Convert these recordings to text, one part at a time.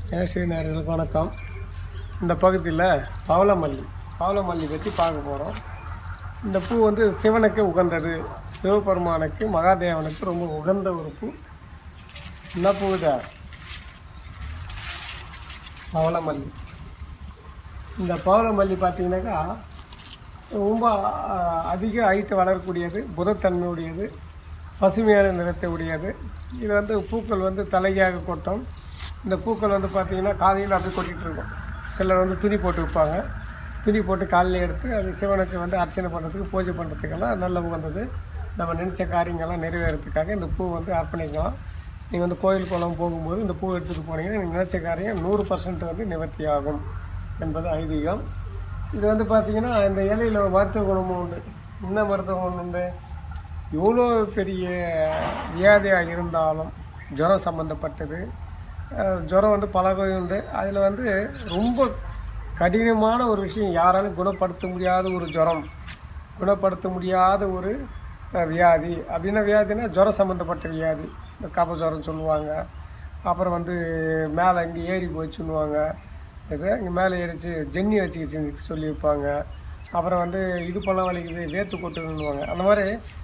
AC நேர்களுக்கு வணக்கம் இந்த பகுதியில் பவளமல்லி பவளமல்லி பற்றி பார்க்க போகிறோம் இந்த பூ வந்து சிவனுக்கு உகந்தது சிவபெருமானுக்கு மகாதேவனுக்கு ரொம்ப உகந்த ஒரு பூ என்ன பூ இது பவளமல்லி இந்த பவளமல்லி பார்த்தீங்கன்னாக்கா ரொம்ப அஹ், அதிக ஹைட்டு வளரக்கூடியது புதத்தன்மையுடையது பசுமையான நிறத்தை உடையது இது வந்து பூக்கள் வந்து தலையாக கொட்டும் இந்த பூக்கள் வந்து பார்த்திங்கன்னா காலையில் அப்படியே கொட்டிகிட்டு இருக்கும் சிலர் வந்து துணி போட்டு வைப்பாங்க துணி போட்டு காலையில் எடுத்து அது சிவனுக்கு வந்து அர்ச்சனை பண்ணுறதுக்கு பூஜை பண்ணுறதுக்கெல்லாம் நல்ல உகந்தது நம்ம நினச்ச காரியங்கள்லாம் நிறைவேறதுக்காக இந்த பூ வந்து அர்ப்பணிக்கலாம் நீங்கள் வந்து கோயில் குளம் போகும்போது இந்த பூ எடுத்துகிட்டு போனீங்கன்னா நீங்கள் நினச்ச காரியம் நூறு பர்சன்ட் வந்து நிவர்த்தி ஆகும் என்பது ஐதீகம் இது வந்து பார்த்திங்கன்னா இந்த இலையில் மருத்துவ குணமும் உண்டு என்ன மருத்துவ குணம் உண்டு எவ்வளோ பெரிய வியாதியாக இருந்தாலும் ஜுரம் சம்மந்தப்பட்டது அஹ் ஜுரம் வந்து பல வகை உண்டு அதில் வந்து ரொம்ப கடினமான ஒரு விஷயம் யாராலும் குணப்படுத்த முடியாத ஒரு ஜுரம் குணப்படுத்த முடியாத ஒரு அஹ், வியாதி அப்படின்னா வியாதினா ஜுரம் சம்மந்தப்பட்ட வியாதி இந்த கப ஜுரம் சொல்லுவாங்க அப்புறம் வந்து மேலே இங்கே ஏறி போய் சொல்லுவாங்க இது இங்கே மேலே ஏறிச்சு ஜென்னி வச்சுக்கிச்சு சொல்லியிருப்பாங்க அப்புறம் வந்து இடுப்பெல்லாம் வலிக்குது வேத்து கொட்டுதுன்னுவாங்க அந்த மாதிரி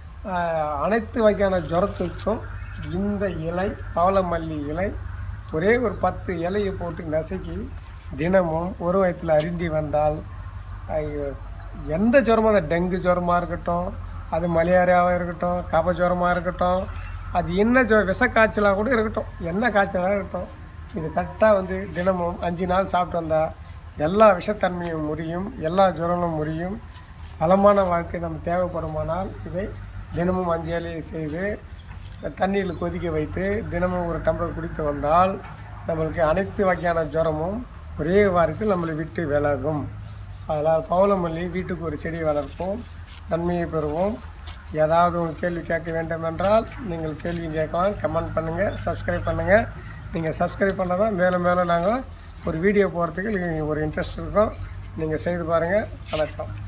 ஆஹ், அனைத்து வகையான ஜுரத்துக்கும் இந்த இலை பவளமல்லி இலை ஒரே ஒரு பத்து இலையை போட்டு நசுக்கி தினமும் ஒரு வயத்தில் அருந்தி வந்தால் ஐயோ, எந்த ஜுரமாக இருந்தால் டெங்கு ஜுரமாக இருக்கட்டும் அது மலேரியாவாக இருக்கட்டும் கப ஜுரமாக இருக்கட்டும் அது என்ன ஜுர விஷ காய்ச்சலாக கூட இருக்கட்டும் என்ன காய்ச்சலாக இருக்கட்டும் இது கரெக்டாக வந்து தினமும் அஞ்சு நாள் சாப்பிட்டு வந்தால் எல்லா விஷத்தன்மையும் முறியும் எல்லா ஜுரமும் முறியும் பலமான வாழ்க்கை நம்ம தேவைப்படுமானால் இதை தினமும் அஞ்சு இலையை செய்து தண்ணீரில் கொதிக்க வைத்து தினமும் ஒரு டம்ளர் குடித்து வந்தால் நம்மளுக்கு அனைத்து வகையான ஜுரமும் ஒரே வாரத்தில் நம்மளை விட்டு விலகும் அதனால் பவளமல்லி வீட்டுக்கு ஒரு செடி வளர்ப்போம் நன்மையை பெறுவோம் ஏதாவது ஒரு கேள்வி கேட்க வேண்டும் என்றால் நீங்கள் கேள்வி கேட்கலாம் கமெண்ட் பண்ணுங்கள் சப்ஸ்கிரைப் பண்ணுங்கள் நீங்கள் சப்ஸ்கிரைப் பண்ணால் தான் மேலும் மேலும் நாங்கள் ஒரு வீடியோ போகிறதுக்கு ஒரு இன்ட்ரெஸ்ட் இருக்கும் நீங்கள் செய்து பாருங்கள் வணக்கம்